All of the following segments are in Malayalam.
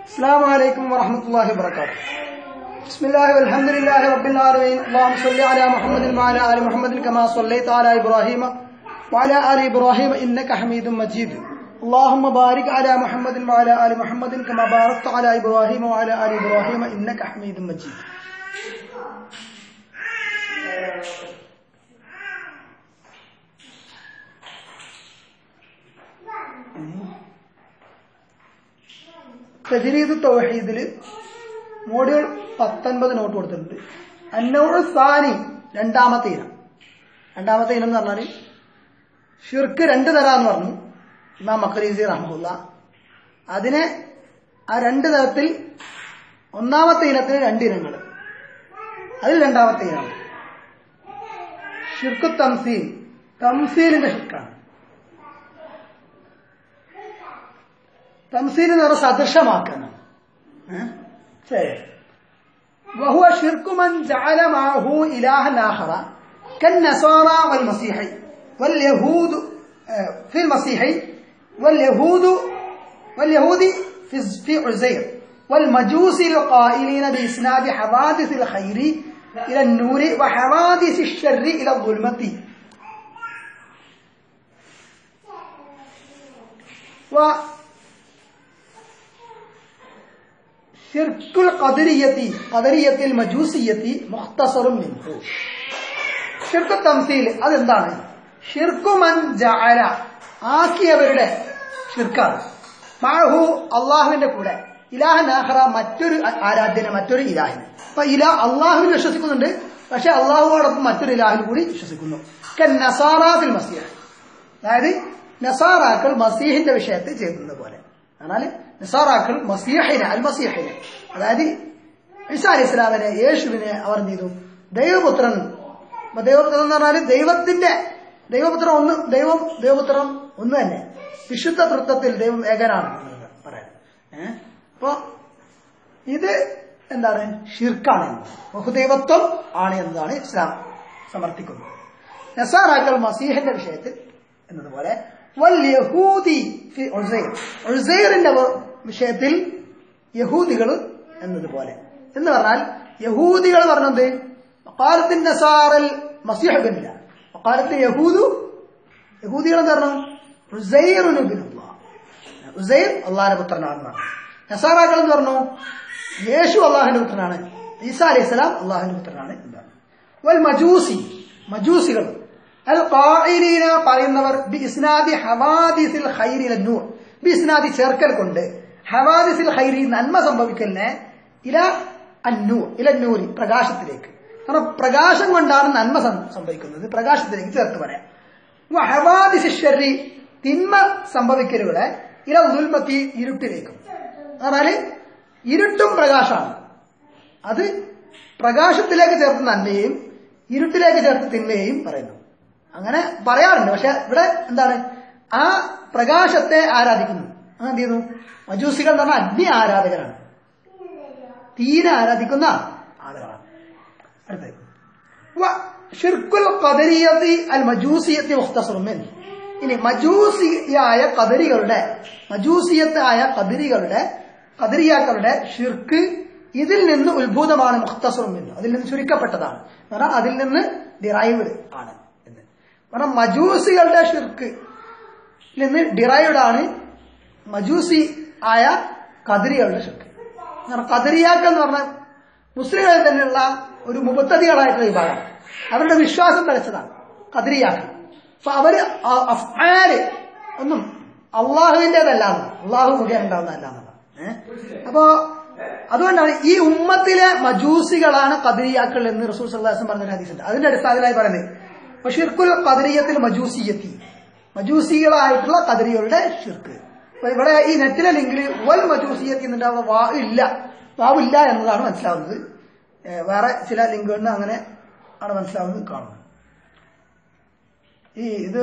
السلام عليكم ورحمة الله وبركاته بسم الله والحمد لله رب العالمين اللهم صل على محمد وعلى آل محمد كما صليت على إبراهيم وعلى آل إبراهيم إنك حميد مجيد اللهم بارك على محمد وعلى آل محمد كما باركت على إبراهيم وعلى آل إبراهيم إنك حميد مجيد തജരീദ് തൗഹീദിൽ മോഡ്യൂൾ പത്തൊൻപത് നോട്ട് കൊടുത്തിട്ടുണ്ട് അന്നോട് സാനി രണ്ടാമത്തെ ഇനം രണ്ടാമത്തെ ഇനം എന്ന് പറഞ്ഞാൽ ഷിർക്ക് രണ്ട് തരാന്ന് പറഞ്ഞു ഇമാം മഖലീസി റഹ്മുല്ല അതിനെ ആ രണ്ട് തരത്തിൽ ഒന്നാമത്തെ ഇനത്തിന് രണ്ട് ഇനങ്ങൾ അതിൽ രണ്ടാമത്തെ ഇനമാണ് ഷിർക്ക് തംസീൽ തംസീലിന്റെ ഷിർക്കാണ് തംസീൽ എന്ന് പറഞ്ഞാൽ സദൃശമാക്കണം ശരി وهو شرك من جعل معه إلها آخر كالنصارى والمسيح واليهود في المسيح واليهود واليهود في في عزير والمجوس القائلين بإسناد حوادث الخير إلى النور وحوادث الشر إلى الظلمة و شرك القدرية قدرية المجوسية مختصر منه ഷിർക്ക് തംസീൽ അതെന്താണ് ഷിർക്കുമൻ ജഅല ആക്കിയവരുടെ ഷിർക്കാണ് മാഹു അള്ളാഹുവിന്റെ കൂടെ ഇലാഹൻ ആഹ്റ മറ്റൊരു ആരാധ്യനെ മറ്റൊരു ഇലാഹിന് അപ്പൊ ഇലാ അള്ളാഹുവിൽ വിശ്വസിക്കുന്നുണ്ട് പക്ഷെ അള്ളാഹുവോടൊപ്പം മറ്റൊരു ഇലാഹിൽ കൂടി വിശ്വസിക്കുന്നു നസാറാഫിൽ മസീഹ് അതായത് നസാറാക്കൾ മസീഹിന്റെ വിഷയത്തിൽ ചെയ്യുന്നത് പോലെ എന്നാൽ നിസാറാക്കൾ മസീഹിനെ അൽ മസീഹിനെ അതായത് ഈസാ അലി ഇസ്ലാമിനെ യേശുവിനെ അവർ എന്ത് ചെയ്തു ദൈവപുത്രൻ ദൈവപുത്രൻ എന്ന് പറഞ്ഞാൽ ദൈവത്തിന്റെ ദൈവപുത്രൻ ഒന്ന് ദൈവം ദൈവപുത്രൻ ഒന്ന് തന്നെ വിശുദ്ധ തൃത്വത്തിൽ ദൈവം ഏകനാണ് എന്ന് പറയാൻ ഏഹ് അപ്പോ ഇത് എന്താണ് ഷിർക്കാണ് ബഹുദൈവത്വം ആണ് എന്നതാണ് ഇസ്ലാം സമർത്ഥിക്കുന്നത് നസാറാക്കൾ മസീഹിന്റെ വിഷയത്തിൽ എന്നതുപോലെ വല്യഹൂദി ഉസൈറിന്റെ വിഷയത്തിൽ യഹൂദികൾ എന്നതുപോലെ എന്ന് പറഞ്ഞാൽ യഹൂദികൾ പറഞ്ഞത് വക്കാലത്തിന്റെ സാറൽ മസിഹബില്ല വക്കാലത്തെ യഹൂദു യഹൂദികൾ എന്ന് പറഞ്ഞു ഉസൈർ അള്ളാഹിന്റെ പുത്രനാണെന്ന് പറഞ്ഞു നസാറാക്കൾ എന്ന് പറഞ്ഞു യേശു അള്ളാഹിന്റെ പുത്രനാണ് ഈസാ അലൈഹി സ്വലാം അള്ളാഹിന്റെ പുത്രനാണ് എന്നാണ് വൽ മജൂസി മജൂസികൾ അൽ ഖായിലീന പറയുന്നവർ ബി ഇസ്നാദി ഹവാദിസിൽ ഖൈരിൽ നൂർ ബി ഇസ്നാദി ചേർക്കൽ കൊണ്ട് ഹവാദിസിൽ ഖൈരി നന്മ സംഭവിക്കലിനെ ഇല അന്നൂർ ഇല നൂരി പ്രകാശത്തിലേക്ക് കാരണം പ്രകാശം കൊണ്ടാണ് നന്മ സംഭവിക്കുന്നത് പ്രകാശത്തിലേക്ക് ചേർത്ത് പറയാം ഹവാദിസ് ഷെറി തിന്മ സംഭവിക്കലുകളെ ഇല ദുൽമത്തി ഇരുട്ടിലേക്കും പറഞ്ഞാല് ഇരുട്ടും പ്രകാശമാണ് അത് പ്രകാശത്തിലേക്ക് ചേർത്ത് നന്മയെയും ഇരുട്ടിലേക്ക് ചേർത്ത് തിന്മയെയും പറയുന്നു അങ്ങനെ പറയാറുണ്ട് പക്ഷെ ഇവിടെ എന്താണ് ആ പ്രകാശത്തെ ആരാധിക്കുന്നു അങ്ങനെ എന്ത് ചെയ്യുന്നു മജൂസികൾ എന്ന് പറഞ്ഞാൽ അഗ്നി ആരാധകരാണ് തീരെ ആരാധിക്കുന്ന ആളുകളാണ് അടുത്തത് ഷിർക്കുൽ ഖദരിയത്തി അൽ മജൂസിയത്തി മുഖ്തസറുമിൻ ഇനി മജൂസിയായ കദരികളുടെ മജൂസിയത്തായ കദരികളുടെ കദരിയാക്കളുടെ ഷിർക്ക് ഇതിൽ നിന്ന് ഉത്ഭൂതമാണ് മുഖ്തസറുമിൻ അതിൽ നിന്ന് ചുരുക്കപ്പെട്ടതാണ് കാരണം അതിൽ നിന്ന് ഡിറൈവ്ഡ് ആണ് എന്ന് കാരണം മജൂസികളുടെ ഷിർക്ക് നിന്ന് ഡിറൈവ്ഡ് ആണ് മജൂസി ആയ കദരികളുടെ ഷിർക്ക് കാരണം കദരിയാക്കൾ എന്ന് പറഞ്ഞാൽ മുസ്ലിങ്ങളിൽ തന്നെയുള്ള ഒരു മുപ്പത്തതികളായിട്ടുള്ള വിഭാഗം അവരുടെ വിശ്വാസം തലച്ചതാണ് കദരിയാക്കൾ അപ്പൊ അവര് അഫ്ആല് ഒന്നും അള്ളാഹുവിൻ്റെതല്ല അള്ളാഹു മുഖേന ഉണ്ടാവുന്നതല്ല എന്നുള്ളത് ഏഹ് അപ്പോ അതുകൊണ്ടാണ് ഈ ഉമ്മത്തിലെ മജൂസികളാണ് കദരിയാക്കൾ എന്ന് റസൂൽ സല്ലാസം പറഞ്ഞ ഹദീസുണ്ട് അതിന്റെ അടിസ്ഥാനത്തിലായി പറയുന്നത് ഷിർക്കുൽ കദരിയത്തിൽ മജൂസിയെത്തി മജൂസികളായിട്ടുള്ള കദരികളുടെ ഷിർക്ക് അപ്പൊ ഇവിടെ ഈ നെറ്റിലെ ലിങ്കിൽ വൽ മജൂസിയത്തി എന്നുണ്ടാവുന്ന വാ ഇല്ല വാവില്ല എന്നതാണ് മനസ്സിലാവുന്നത് വേറെ ചില ലിങ്കുകളിൽ അങ്ങനെ ആണ് മനസ്സിലാവുന്നത് കാണുന്നത് ഈ ഇത്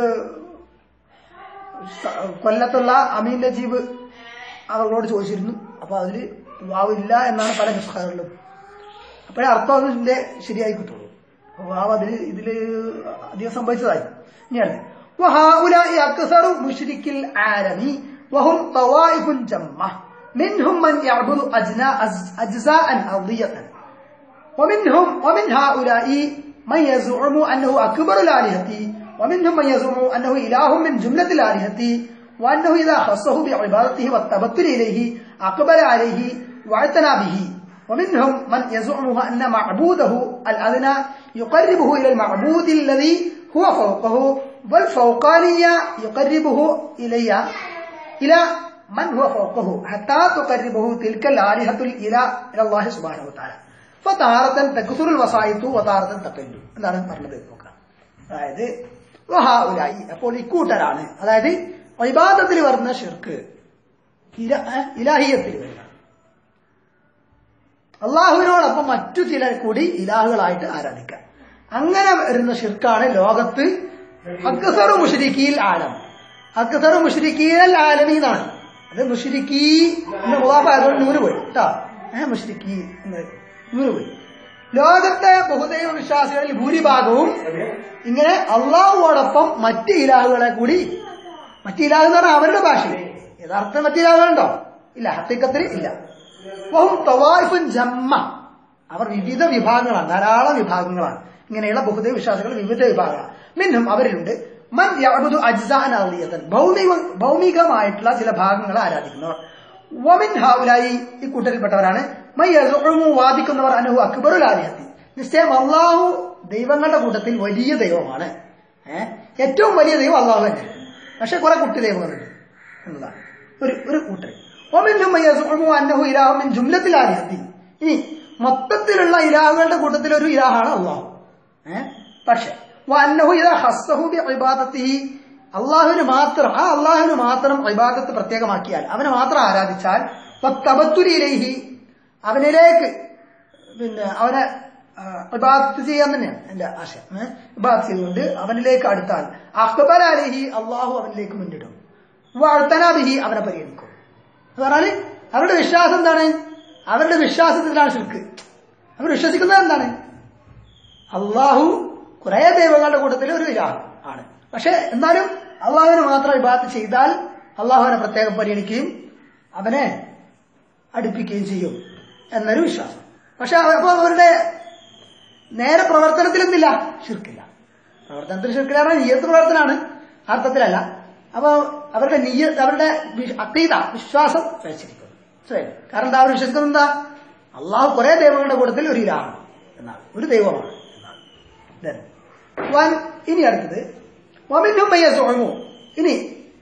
കൊല്ലത്തുള്ള അമീൻ നജീബ് അവരോട് ചോദിച്ചിരുന്നു അപ്പൊ അതില് വാവില്ല എന്നാണ് പല പുസ്തകങ്ങളിലും അപ്പോഴേ അർത്ഥം അതിന്റെ ശരിയായി കിട്ടുള്ളൂ അപ്പൊ വാവ് അതില് ഇതില് അധികം സംഭവിച്ചതായി ഇനിയാണ് وهؤلاء أكثر مشرك العالم وهم طوائف جمة منهم من يعبد أجنا- أز- أجزاء أرضية ومنهم ومن هؤلاء من يزعم أنه أكبر الآلهة ومنهم من يزعم أنه إله من جملة الآلهة وأنه إذا خصه بعبادته والتبتل إليه أقبل عليه واعتنى به ومنهم من يزعم أن معبوده الأدنى يقربه إلى المعبود الذي هو فوقه والفوقانية يقربه إلي إلى من هو فوقه حتى تقربه تلك الآلهة إلى إلى الله سبحانه وتعالى فطهارة تكثر الوسائط وطهارة تقل എന്താണ് പറഞ്ഞത് നോക്കാം അതായത് വഹാഉലായി അപ്പോൾ ഇക്കൂട്ടരാണ് അതായത് വൈബാദത്തിൽ വരുന്ന ഷിർക്ക് ഇല- ഏ? ഇലാഹിയത്തിൽ വരുന്ന അള്ളാഹുവിനോടൊപ്പം മറ്റു ചിലർ കൂടി ഇലാഹുകളായിട്ട് ആരാധിക്കാം അങ്ങനെ വരുന്ന ഷിർക്കാണ് ലോകത്ത് അക്സറു മുഷരിക്കീൽ ആലം അക്സറു മുഷരിക്കീൽ ആലമി എന്നാണ് അത് മുഷരിക്കീ എന്ന് മുതാഫായതുകൊണ്ട് നൂറ് പോയി കേട്ടോ ഏഹ് മുഷരിക്കീ എന്ന് നൂറ് പോയി ലോകത്തെ ബഹുദൈവ വിശ്വാസികളിൽ ഭൂരിഭാഗവും ഇങ്ങനെ അള്ളാഹുവോടൊപ്പം മറ്റ് ഇലാഹുകളെ കൂടി മറ്റ് ഇലാഹ് എന്ന് പറഞ്ഞാൽ അവരുടെ ഭാഷയിൽ യഥാർത്ഥ മറ്റ് ഇലാഹുകളുണ്ടോ ഇല്ല ഹത്തിക്കത്തിൽ ഇല്ല വഹും തവായിഫുൻ ജമ്മ അവർ വിവിധ വിഭാഗങ്ങളാണ് ധാരാളം വിഭാഗങ്ങളാണ് ഇങ്ങനെയുള്ള ബഹുദൈവ വിശ്വാസികൾ വിവിധ വിഭാഗങ്ങളാണ് മിന്നും അവരിലുണ്ട് മൻ യഅബുദു അജ്സാൻ അർളിയതൻ ഭൗമിക ഭൗമികമായിട്ടുള്ള ചില ഭാഗങ്ങളെ ആരാധിക്കുന്നവർ വമിൻ ഹൗലായി ഈ കൂട്ടരിൽപ്പെട്ടവരാണ് മൻ യസുഉമു വാദിക്കുന്നവർ അനഹു അക്ബറുൽ ആലിഹത്തി നിശ്ചയം അള്ളാഹു ദൈവങ്ങളുടെ കൂട്ടത്തിൽ വലിയ ദൈവമാണ് ഏഹ് ഏറ്റവും വലിയ ദൈവം അള്ളാഹു തന്നെ പക്ഷെ കുറെ കുട്ടി ദൈവങ്ങളുണ്ട് എന്നതാണ് ഒരു ഒരു കൂട്ടർ ഒമിന്നും അന്നഹു ഇലാഹു മിൻ ജുംലത്തിൽ ആലിഹത്തി ഇനി മൊത്തത്തിലുള്ള ഇലാഹുകളുടെ കൂട്ടത്തിൽ ഒരു ഇലാഹാണ് അള്ളാഹു ഏഹ് പക്ഷെ അന്നഹു ഇതാ ഹസ്സഹു ബി ഇബാദത്തിഹി അള്ളാഹുവിന് മാത്രം ആ അള്ളാഹുവിന് മാത്രം ഇബാദത്ത് പ്രത്യേകമാക്കിയാൽ അവനെ മാത്രം ആരാധിച്ചാൽ തബത്തുലിയിലേഹി അവനിലേക്ക് പിന്നെ അവനെ ഇബാദത്ത് ചെയ്യാൻ തന്നെയാണ് എന്റെ ആശയം ഏഹ് ഇബാദത്ത് ചെയ്തുകൊണ്ട് അവനിലേക്ക് അടുത്താൽ അക്ബർ അലഹി അള്ളാഹു അവനിലേക്ക് മുന്നിടും വാഴ്ത്തനാബിഹി അവനെ പരിഗണിക്കും എന്ന് പറഞ്ഞാല് അവരുടെ വിശ്വാസം എന്താണ് അവരുടെ വിശ്വാസത്തിലാണ് ശിർക്ക് അവർ വിശ്വസിക്കുന്നത് എന്താണ് അള്ളാഹു കുറെ ദൈവങ്ങളുടെ കൂട്ടത്തിൽ ഒരു ഇലാഹ് ആണ് പക്ഷെ എന്നാലും അള്ളാഹുവിന് മാത്രം ഇബാദത്ത് ചെയ്താൽ അള്ളാഹുവിനെ പ്രത്യേകം പരിഗണിക്കുകയും അവനെ അടുപ്പിക്കുകയും ചെയ്യും എന്നൊരു വിശ്വാസം പക്ഷെ അപ്പോൾ അവരുടെ നേരെ പ്രവർത്തനത്തിൽ എന്തില്ല ശിർക്കില്ല പ്രവർത്തനത്തിൽ ശിർക്കിലാണ് നീയത്ത് പ്രവർത്തനമാണ് അർത്ഥത്തിലല്ല അപ്പൊ അവരുടെ നീയ അവരുടെ വി- അക്കീത വിശ്വാസം വെച്ചിരിക്കുന്നു മനസ്സിലായില്ലേ? കാരണം എന്താ അവർ വിശ്വസിക്കുന്നത് എന്താ അള്ളാഹു കുറെ ദൈവങ്ങളുടെ കൂട്ടത്തിൽ ഒരു ഇലാണ് എന്നാണ് ഒരു ദൈവമാണ് എന്നാണ് Then, one, ഇനി അടുത്തത് വമിന്നും മയ്യസോമോ ഇനി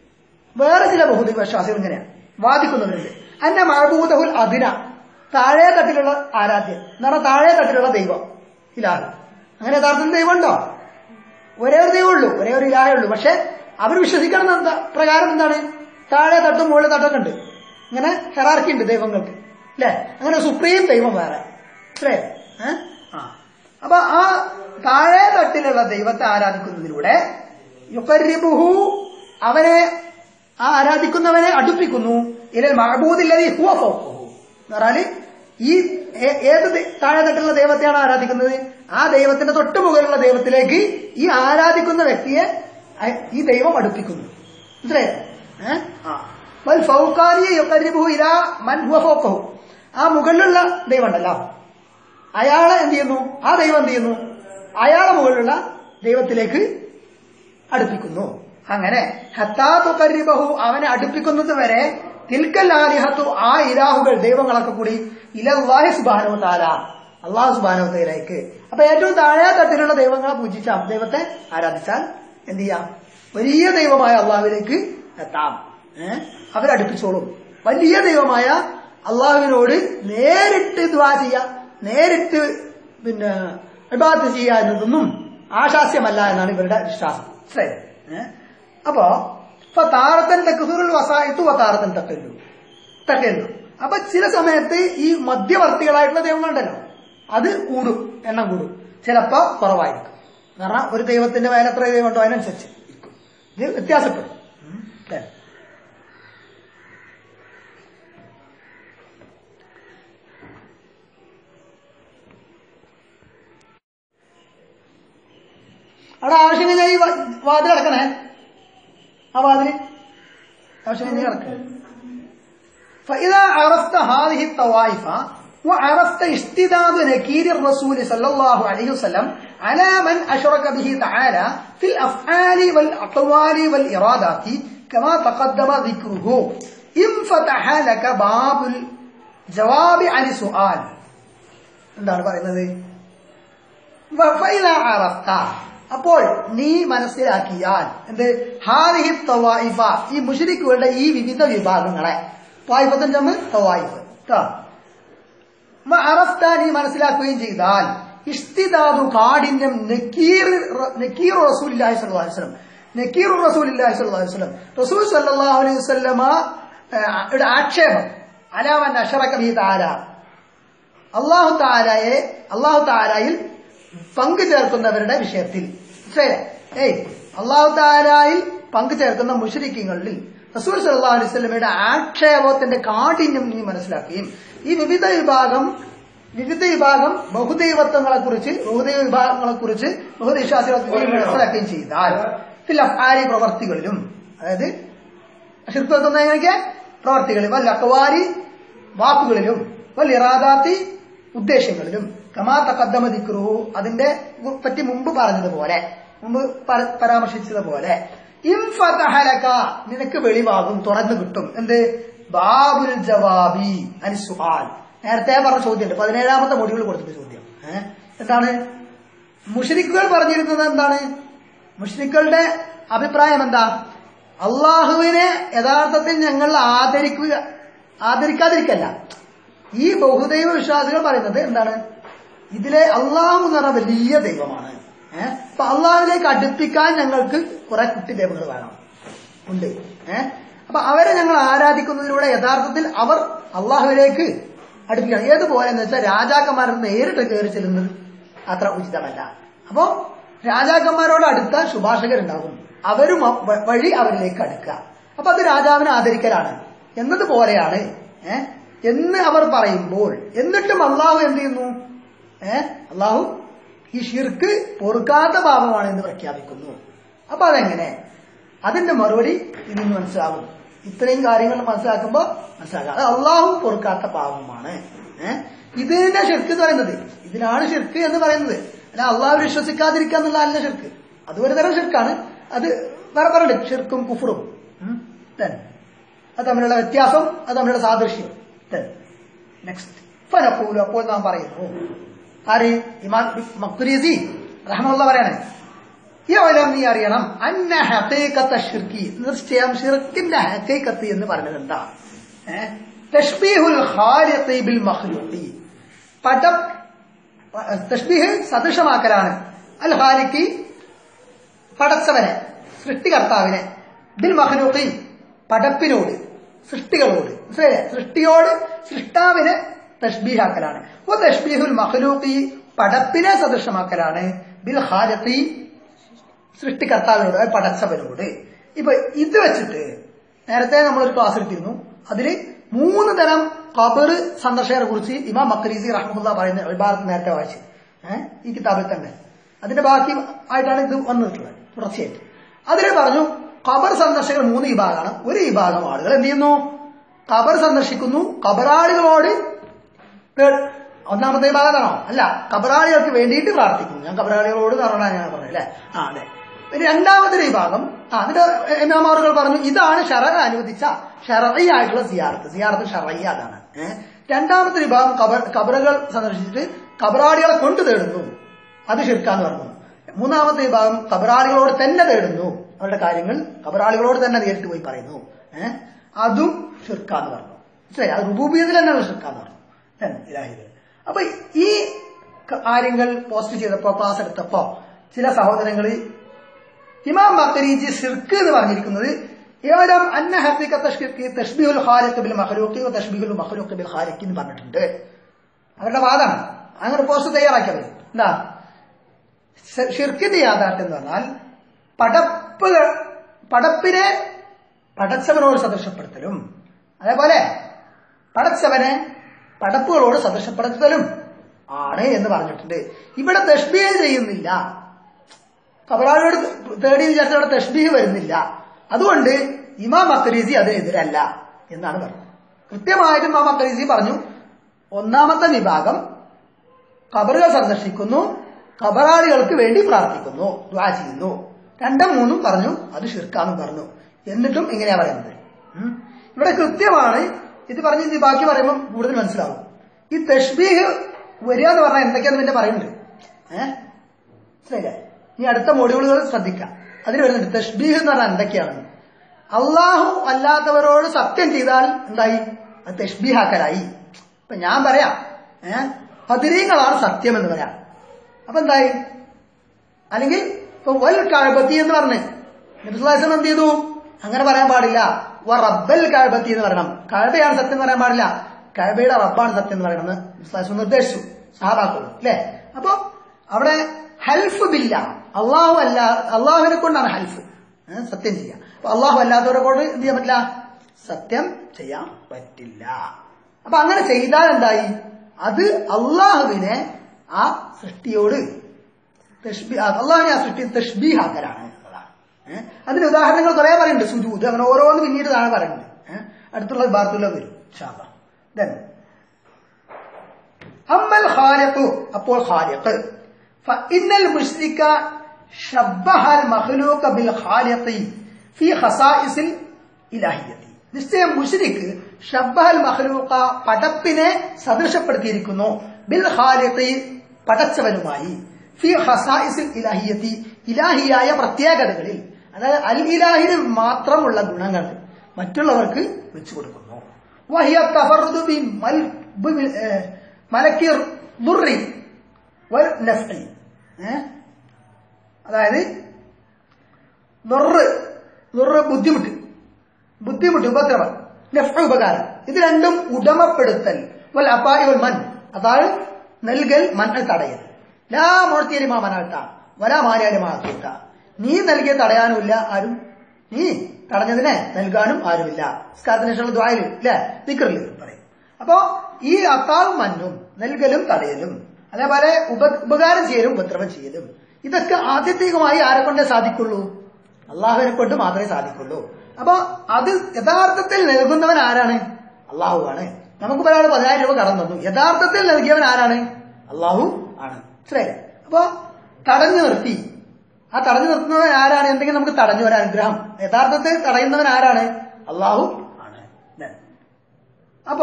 വേറെ ചില ബഹുദൈവ വിശ്വാസികൾ ഇങ്ങനെയാണ് വാദിക്കുന്നവരുണ്ട് അന്ന മഴബൂതഹുൽ അതിന താഴെ തട്ടിലുള്ള ആരാധ്യൻ എന്ന് പറഞ്ഞാൽ താഴെ തട്ടിലുള്ള ദൈവം ഇലാഹ് അങ്ങനെ യഥാർത്ഥത്തിൽ ദൈവമുണ്ടോ ഒരേ ഒരു ദൈവമുള്ളൂ ഒരേ ഒരു ഇലാഹേ ഉള്ളൂ പക്ഷെ അവർ വിശ്വസിക്കണം എന്താ പ്രകാരം എന്താണ് താഴെ തട്ടും മുകളിൽ തട്ടൊക്കെ ഉണ്ട് ഇങ്ങനെ ഹെറാർക്കി ഉണ്ട് ദൈവങ്ങൾക്ക് അല്ലെ അങ്ങനെ സുപ്രീം ദൈവം വേറെ അല്ലേ ഏഹ് ആ അപ്പൊ ആ താഴെ തട്ടിലുള്ള ദൈവത്തെ ആരാധിക്കുന്നതിലൂടെ യുക്കരിബുഹു അവനെ ആ ആരാധിക്കുന്നവനെ അടുപ്പിക്കുന്നു ഇലൽ മഹബൂദില്ലതി ഹുവ ഫൗഖുഹു എന്ന് പറഞ്ഞാല് ഈ ഏ- ഏത് ദൈ- താഴെ തട്ടിലുള്ള ദൈവത്തെയാണ് ആരാധിക്കുന്നത് ആ ദൈവത്തിന്റെ തൊട്ട് മുകളിലുള്ള ദൈവത്തിലേക്ക് ഈ ആരാധിക്കുന്ന വ്യക്തിയെ അയ- ഈ ദൈവം അടുപ്പിക്കുന്നു മനസ്സിലായോ ഏഹ് ആ വൽ ഫൗഖാനിയെ യുക്കരിബുഹു ഇലാ മൻ ഹുവ ഫൗഖുഹു ആ മുകളിലുള്ള ദൈവം ഉണ്ടല്ലോ അയാളെ എന്ത് ചെയ്യുന്നു ആ ദൈവം എന്ത് ചെയ്യുന്നു അയാളെ മുകളിലുള്ള ദൈവത്തിലേക്ക് അടുപ്പിക്കുന്നു അങ്ങനെ ഹത്താത്തു കരിബഹു അവനെ അടുപ്പിക്കുന്നത് വരെ തിൽക്കൽ ആലിഹത്തു ആ ഇലാഹുകൾ ദൈവങ്ങളൊക്കെ കൂടി ഇലല്ലാഹി സുബാനു താല അള്ളാഹു സുബാനു തയിലേക്ക് അപ്പൊ ഏറ്റവും താഴെ തട്ടിലുള്ള ദൈവങ്ങളെ പൂജിച്ച ദൈവത്തെ ആരാധിച്ചാൽ എന്ത് ചെയ്യാം വലിയ ദൈവമായ അള്ളാഹുവിലേക്ക് എത്താം ഏഹ് അവരടുപ്പിച്ചോളും വലിയ ദൈവമായ അള്ളാഹുവിനോട് നേരിട്ട് ദ്വാ ചെയ്യാം നേരിട്ട് പിന്നെ ഇബാദത്ത് ചെയ്യുക എന്നതൊന്നും ആശാസ്യമല്ല എന്നാണ് ഇവരുടെ വിശ്വാസം ശരി ഏ? അപ്പോ ഇപ്പൊ താരത്തൻ തെക്കുസുറുൽ വസായിത്തു താരത്തൻ തട്ടല്ലു തട്ടല്ലു അപ്പൊ ചില സമയത്ത് ഈ മധ്യവർത്തികളായിട്ടുള്ള ദൈവങ്ങളുണ്ടല്ലോ അത് കൂടും എണ്ണം കൂടും ചിലപ്പോ കുറവായിരിക്കും കാരണം ഒരു ദൈവത്തിന്റെ മേലെ എത്ര ദൈവം ഉണ്ടോ അതിനനുസരിച്ച് ഇരിക്കും ഇത് വ്യത്യാസപ്പെടും ഉം. അല്ലേ? അവിടെ ആവശ്യം കഴിഞ്ഞാൽ ഈ വാ- വാതിൽ അടക്കണേ ആ വാതില് ആവശ്യം കഴിഞ്ഞാൽ അടക്കണേ فإذا عرفت هذه الطوائف وعرفت اشتداد نكير الرسول صلى الله عليه وسلم على من أشرك به تعالى في الأفعال والأقوال والإرادات كما تقدم ذكره انفتح لك باب الجواب عن السؤال എന്താണ് പറയുന്നത് വ- ഫൈദാ അറഫ്ത. അപ്പോൾ നീ മനസ്സിലാക്കിയാൽ എന്ത് ഹാരിഹി തവായിഫ ഈ മുഷരിക്കുകളുടെ ഈ വിവിധ വിഭാഗങ്ങളെ വായ്പത്തൻ ചമ്മ് തവായിഫ് ട്ടോ. മ അറഫ്ത നീ മനസ്സിലാക്കുകയും ചെയ്താൽ ഇഷ്തിദാദു കാഠിന്യം നക്കീർ നക്കീർ റസൂലില്ലാഹി സ്വല്ലല്ലാഹു അലൈഹി വസല്ലം നക്കീർ റസൂലില്ലാഹി സ്വല്ലല്ലാഹു അലൈഹി വസല്ലം റസൂൽ സല്ലല്ലാഹു അലൈഹി വസല്ലമ ഏ, യുടെ ആക്ഷേപം അലാമൻ അഷറക ബിഹി തആല അള്ളാഹു താരായെ അള്ളാഹു താരായിൽ പങ്കു ചേർക്കുന്നവരുടെ വിഷയത്തിൽ മനസ്സിലായില്ലേ? ഏയ് അള്ളാഹു താരായിൽ പങ്കു ചേർക്കുന്ന മുഷരിക്കങ്ങളിൽ റസൂൽ സല്ലല്ലാഹു അലൈഹി വസല്ലമയുടെ ആക്ഷേപത്തിന്റെ കാഠിന്യം നീ മനസ്സിലാക്കുകയും ഈ വിവിധ വിഭാഗം വിവിധ വിഭാഗം ബഹുദൈവത്വങ്ങളെ കുറിച്ച് ബഹുദൈവ വിഭാഗങ്ങളെ കുറിച്ച് ബഹുദൈവിശ്വാസികളെ കുറിച്ച് മനസ്സിലാക്കുകയും ചെയ്താൽ ഫിൽ അഫ്ആലി പ്രവർത്തികളിലും അതായത് ഷിർക്കുവെക്കുന്നതിനൊക്കെ പ്രവർത്തികളിലും വല്ല അക്വാരി വാക്കുകളിലും വല്ല ഇറാദാത്തി ഉദ്ദേശങ്ങളിലും കമാ തക്കദ്ദമ ദിക്റുഹു അതിന്റെ പറ്റി മുമ്പ് പറഞ്ഞതുപോലെ മുമ്പ് പര- പരാമർശിച്ചതുപോലെ ഇംഫതഹലക നിനക്ക് വെളിവാകും തുറന്നു കിട്ടും എന്ത് ബാബുൽ ജവാബി അനിസുഹാൽ നേരത്തെ പറഞ്ഞ ചോദ്യമുണ്ട് പതിനേഴാമത്തെ മൊഴികൾ കൊടുത്തിട്ട് ചോദ്യം ഏഹ് എന്താണ് മുഷരിക്കുകൾ പറഞ്ഞിരുന്നത് എന്താണ് മുഷരിക്കളുടെ അഭിപ്രായം എന്താ അള്ളാഹുവിനെ യഥാർത്ഥത്തിൽ ഞങ്ങൾ ആദരിക്കുക ആദരിക്കാതിരിക്കല്ല ഈ ബഹുദൈവ വിശ്വാസികൾ പറയുന്നത് എന്താണ് ഇതിലെ അള്ളാഹു എന്ന് പറഞ്ഞ വലിയ ദൈവമാണ് ഏഹ് അപ്പൊ അള്ളാഹുവിലേക്ക് അടുപ്പിക്കാൻ ഞങ്ങൾക്ക് കുറെ കുട്ടി ദൈവങ്ങൾ വേണം ഉണ്ട് ഏഹ് അപ്പൊ അവരെ ഞങ്ങൾ ആരാധിക്കുന്നതിലൂടെ യഥാർത്ഥത്തിൽ അവർ അള്ളാഹുവിലേക്ക് അടുപ്പിക്കണം ഏതുപോലെ എന്ന് വെച്ചാൽ രാജാക്കന്മാർ നേരിട്ട് കയറി ചെല്ലുന്നത് അത്ര ഉചിതമല്ല അപ്പോ രാജാക്കന്മാരോട് അടുത്ത ശുഭാഷകരുണ്ടാകും അവരും അ- വ- വഴി അവരിലേക്ക് അടുക്കുക അപ്പൊ അത് രാജാവിനെ ആദരിക്കലാണ് എന്നതുപോലെയാണ് ഏഹ് എന്ന് അവർ പറയുമ്പോൾ എന്നിട്ടും അള്ളാഹു എന്ത് ചെയ്യുന്നു ഏഹ് അള്ളാഹു ഈ ഷിർക്ക് പൊറുക്കാത്ത പാപമാണ് എന്ന് പ്രഖ്യാപിക്കുന്നു അപ്പൊ അതെങ്ങനെ അതിന്റെ മറുപടി ഇതിൽ നിന്ന് മനസ്സിലാവും ഇത്രയും കാര്യങ്ങൾ മനസ്സിലാക്കുമ്പോൾ മനസ്സിലാക്കാം അത് അള്ളാഹു പൊറുക്കാത്ത പാപമാണ് ഏഹ് ഇതിന്റെ ഷിർക്ക് എന്ന് പറയുന്നത് ഇതിനാണ് ഷിർക്ക് എന്ന് പറയുന്നത് അല്ല അള്ളാഹു വിശ്വസിക്കാതിരിക്കുക എന്നുള്ള അല്ല ഷിർക്ക് അത് ഒരു തരം ഷിർക്കാണ് അത് വേറെ പറയുന്നുണ്ട് ഷിർക്കും കുഫറും ഉം. Then. അത് തമ്മിലുള്ള വ്യത്യാസം അത് തമ്മിലുള്ള സാദൃശ്യം നെക്സ്റ്റ് ഫനക്കൂലു അപ്പോൾ നാം പറയുന്നു ആര് ഇമാം മക്തുരീസി റഹ്മുള്ള പറയാണ് യവലം നീ അറിയണം അന്ന ഹഖീഖത്ത ഷിർക്കി നിശ്ചയം ഷിർക്കിന്റെ ഹഖീഖത്ത് എന്ന് പറയുന്നത് എന്താ ഏ? തഷ്ബീഹുൽ ഖാലിഖി ബിൽ മഖ്ലൂഖി പടം തഷ്ബീഹ് സദൃശമാക്കലാണ് അൽ ഖാലിഖി പടച്ചവനെ സൃഷ്ടികർത്താവിനെ ബിൽ മഹനൂഖി പടപ്പിനോട് സൃഷ്ടികളോട് മനസ്സിലായില്ലേ സൃഷ്ടിയോട് സൃഷ്ടാവിനെ തഷ്ബീഹാക്കലാണ് ഓ തഷ്ബീഹുൽ മഹലൂഖി പടപ്പിനെ സദൃശമാക്കലാണ് ബിൽ ഹാരത്തി സൃഷ്ടികർത്താവിനോട് അതായത് പടച്ചവനോട് ഇപ്പൊ ഇത് വെച്ചിട്ട് നേരത്തെ നമ്മളൊരു ക്ലാസ് എടുത്തിരുന്നു അതില് മൂന്ന് തരം ഖബർ സന്ദർശകരെ കുറിച്ച് ഇമാം മക്രീസി റഹ്മുല്ല പറയുന്ന വിഭാഗത്ത് നേരത്തെ വായിച്ചു ഏഹ് ഈ കിതാബിൽ തന്നെ അതിന്റെ ബാക്കി ആയിട്ടാണ് ഇത് വന്നിട്ടുള്ളത് തുടർച്ചയായിട്ട് അതിൽ പറഞ്ഞു ഖബർ സന്ദർശകർ മൂന്ന് വിഭാഗമാണ് ഒരു വിഭാഗം ആളുകൾ എന്ത് ചെയ്യുന്നു ഖബർ സന്ദർശിക്കുന്നു ഖബറാളികളോട് തേർഡ് ഒന്നാമത്തെ വിഭാഗത്താണോ അല്ല കബറാളികൾക്ക് വേണ്ടിയിട്ട് പ്രാർത്ഥിക്കുന്നു ഞാൻ കബറാളികളോട് പറഞ്ഞാൽ ഞാൻ പറഞ്ഞു അല്ലേ ആ അതെ പിന്നെ രണ്ടാമത്തെ വിഭാഗം ആ എന്നിട്ട് ഇമാമാറുകൾ പറഞ്ഞു ഇതാണ് ഷറ അനുവദിച്ച ഷറയായിട്ടുള്ള സിയാർത്ത് സിയാർത്ത് ഷറയ്യ അതാണ് ഏഹ് രണ്ടാമത്തെ വിഭാഗം കബർ കബറുകൾ സന്ദർശിച്ചിട്ട് കബറാളികളെ കൊണ്ടു തേടുന്നു അത് ഷിർക്കാന്ന് പറഞ്ഞു മൂന്നാമത്തെ വിഭാഗം കബറാളികളോട് തന്നെ തേടുന്നു അവരുടെ കാര്യങ്ങൾ കബറാളികളോട് തന്നെ നേരിട്ട് പോയി പറയുന്നു ഏഹ് അതും ഷിർക്കാന്ന് പറഞ്ഞു മനസ്സിലായി അത് റുബൂബിയത്തിൽ തന്നെയുള്ള ഷിർക്കാന്ന് പറഞ്ഞു ഇലാഹിദ് അപ്പൊ ഈ കാര്യങ്ങൾ പോസ്റ്റ് ചെയ്തപ്പോ ക്ലാസ് എടുത്തപ്പോ ചില സഹോദരങ്ങള് ഇമാം മക്കരീജി ഷിർക്ക് എന്ന് പറഞ്ഞിരിക്കുന്നത് ഏവരം അന്ന ഹഫീഖത്ത് ഷിർക്ക് തഷ്ബിഹുൽ ഖാലിഖ് ബിൽ മഖ്ലൂഖി വ തഷ്ബിഹുൽ മഖ്ലൂഖ് ബിൽ ഖാലിഖ് എന്ന് പറഞ്ഞിട്ടുണ്ട് അവരുടെ വാദമാണ് അങ്ങനെ പോസ്റ്റ് തയ്യാറാക്കിയത് എന്താ ഷിർക്കിന്റെ യാഥാർത്ഥ്യം എന്ന് പറഞ്ഞാൽ പടപ്പ് പടപ്പിനെ പടച്ചവനോട് സദൃശപ്പെടുത്തലും അതേപോലെ പടച്ചവനെ പടപ്പുകളോട് സദൃശപ്പെടുത്തലും ആണ് എന്ന് പറഞ്ഞിട്ടുണ്ട് ഇവിടെ തഷ്ബീഹ് ചെയ്യുന്നില്ല കബറാളിയോട് തേടി വിചാരിച്ച അവിടെ തഷ്ബീഹ് വരുന്നില്ല അതുകൊണ്ട് ഇമാം അക്രീസി അതിനെതിരല്ല എന്നാണ് പറഞ്ഞത് കൃത്യമായിട്ടും ആ മക്കരീസി പറഞ്ഞു ഒന്നാമത്തെ വിഭാഗം ഖബറുകൾ സന്ദർശിക്കുന്നു ഖബറാളികൾക്ക് വേണ്ടി പ്രാർത്ഥിക്കുന്നു ദ്വാ ചെയ്യുന്നു രണ്ടും മൂന്നും പറഞ്ഞു അത് ഷിർക്കാന്നും പറഞ്ഞു എന്നിട്ടും ഇങ്ങനെയാ പറയുന്നത് ഉം. ഇവിടെ കൃത്യമാണ് ഇത് പറഞ്ഞ് ഇത് ബാക്കി പറയുമ്പോൾ കൂടുതൽ മനസ്സിലാവും ഈ തഷ്ബീഹ് വരിക എന്ന് പറഞ്ഞാൽ എന്തൊക്കെയാന്ന് പിന്നെ പറയുന്നുണ്ട് ഏഹ് മനസ്സിലായില്ലേ ഇനി അടുത്ത മോഡ്യൂളുകൾ ശ്രദ്ധിക്കാം അതിന് വരുന്നുണ്ട് തഷ്ബീഹ് എന്ന് പറഞ്ഞാൽ എന്തൊക്കെയാണ് അള്ളാഹു അല്ലാത്തവരോട് സത്യം ചെയ്താൽ എന്തായി അത് തഷ്ബീഹാക്കലായി ഇപ്പൊ ഞാൻ പറയാം ഏഹ് പതിരീങ്ങളാണ് സത്യം എന്ന് പറയാം അപ്പൊ എന്തായി അല്ലെങ്കിൽ ഇപ്പൊ വൽ കഴബത്തി എന്ന് പറഞ്ഞ് നബിസ്ലാസം എന്ത് ചെയ്തു അങ്ങനെ പറയാൻ പാടില്ല വ റബ്ബൽ കഴബത്തി എന്ന് പറയണം കഴബയാണ് സത്യം എന്ന് പറയാൻ പാടില്ല കഴബയുടെ റബ്ബാണ് സത്യം എന്ന് പറയണമെന്ന് നബിസ്ലാസം നിർദ്ദേശിച്ചു സഹാബാക്കളും അല്ലേ അപ്പൊ അവിടെ ഹൽഫ് ബില്ല അള്ളാഹു അല്ല അള്ളാഹുവിനെ കൊണ്ടാണ് ഹൽഫ് ഏ, സത്യം ചെയ്യാം അപ്പൊ അള്ളാഹു അല്ലാത്തവരെ കൊണ്ട് എന്ത് ചെയ്യാൻ പറ്റില്ല സത്യം ചെയ്യാൻ പറ്റില്ല അപ്പൊ അങ്ങനെ ചെയ്താൽ എന്തായി അത് അള്ളാഹുവിനെ ആ സൃഷ്ടിയോട് തഷ്ബി അള്ളാഹുവിനെ ആ സൃഷ്ടി തഷ്ബീഹാക്കലാണ് എന്നതാണ് ഏഹ് അതിന് ഉദാഹരണങ്ങൾ കുറെ പറയുന്നുണ്ട് സുജൂദ് അങ്ങനെ ഓരോന്ന് പിന്നീട് താഴെ പറയുന്നത് ഏഹ് അടുത്തുള്ള ബാർത്തുള്ള വരും ഇൻഷാല്ലാ. Then, അമ്മൽ ഖാലിഖു അപ്പോൾ ഖാലിഖ് فإن المشرك شبه المخلوق بالخالق في خصائص الإلهية നിശ്ചയം മുഷ്രിക്ക് ഷബ്ബഹൽ മഖ്ലൂഖ പടപ്പിനെ സദൃശപ്പെടുത്തിയിരിക്കുന്നു ബിൽ ഖാലിഖി പടച്ചവനുമായി ഫി ഖസായിസിൽ ഇലാഹിയത്തി ഇലാഹിയായ പ്രത്യേകതകളിൽ അതായത് അൽ ഇലാഹിന് മാത്രമുള്ള ഗുണങ്ങൾ മറ്റുള്ളവർക്ക് വെച്ചു കൊടുക്കുന്നു വഹിയ തഫറുദു ബി മൽ ബി- ഏഹ് മലക്കിർ ദുർരി വൽ നഫ്ഇ ഏഹ് അതായത് ദുർറ് ദുർറ് ബുദ്ധിമുട്ട് ബുദ്ധിമുട്ട് ഉപദ്രവം നഫ്ഇ ഉപകാരം ഇത് രണ്ടും ഉടമപ്പെടുത്തൽ വൽ അപായി വൽ മൻ അതാണ് നൽകൽ മൻ തടയൽ ലാ മോർത്തിയലിമാ മനാട്ട വലാ മാര്യാലിമാക്കിട്ട നീ നൽകിയ തടയാനുമില്ല ആരും നീ തടഞ്ഞതിനെ നൽകാനും ആരുമില്ല സ്കാരത്തിന് ശേഷമുള്ള ദ്വായല് ഇല്ലേ നിക്കറില് പറയും അപ്പോ ഈ അത്താവും മന്നും നൽകലും തടയലും അതേപോലെ ഉപ ഉപകാരം ചെയ്യലും ഉപദ്രവം ചെയ്യലും ഇതൊക്കെ ആത്യന്തികമായി ആരെ കൊണ്ടേ സാധിക്കുള്ളൂ അള്ളാഹുവിനെ കൊണ്ട് മാത്രമേ സാധിക്കുള്ളൂ അപ്പൊ അത് യഥാർത്ഥത്തിൽ നൽകുന്നവൻ ആരാണ് അള്ളാഹു ആണ് നമുക്ക് ഒരാൾ പതിനായിരം രൂപ കടം തന്നു യഥാർത്ഥത്തിൽ നൽകിയവൻ ആരാണ് അള്ളാഹു ആണ് മനസ്സിലായില്ലേ അപ്പൊ തടഞ്ഞു നിർത്തി ആ തടഞ്ഞു നിർത്തുന്നവൻ ആരാണ് എന്തെങ്കിലും നമുക്ക് തടഞ്ഞു ഒരു അനുഗ്രഹം യഥാർത്ഥത്തിൽ തടയുന്നവൻ ആരാണ് അള്ളാഹു ആണ് Then. അപ്പൊ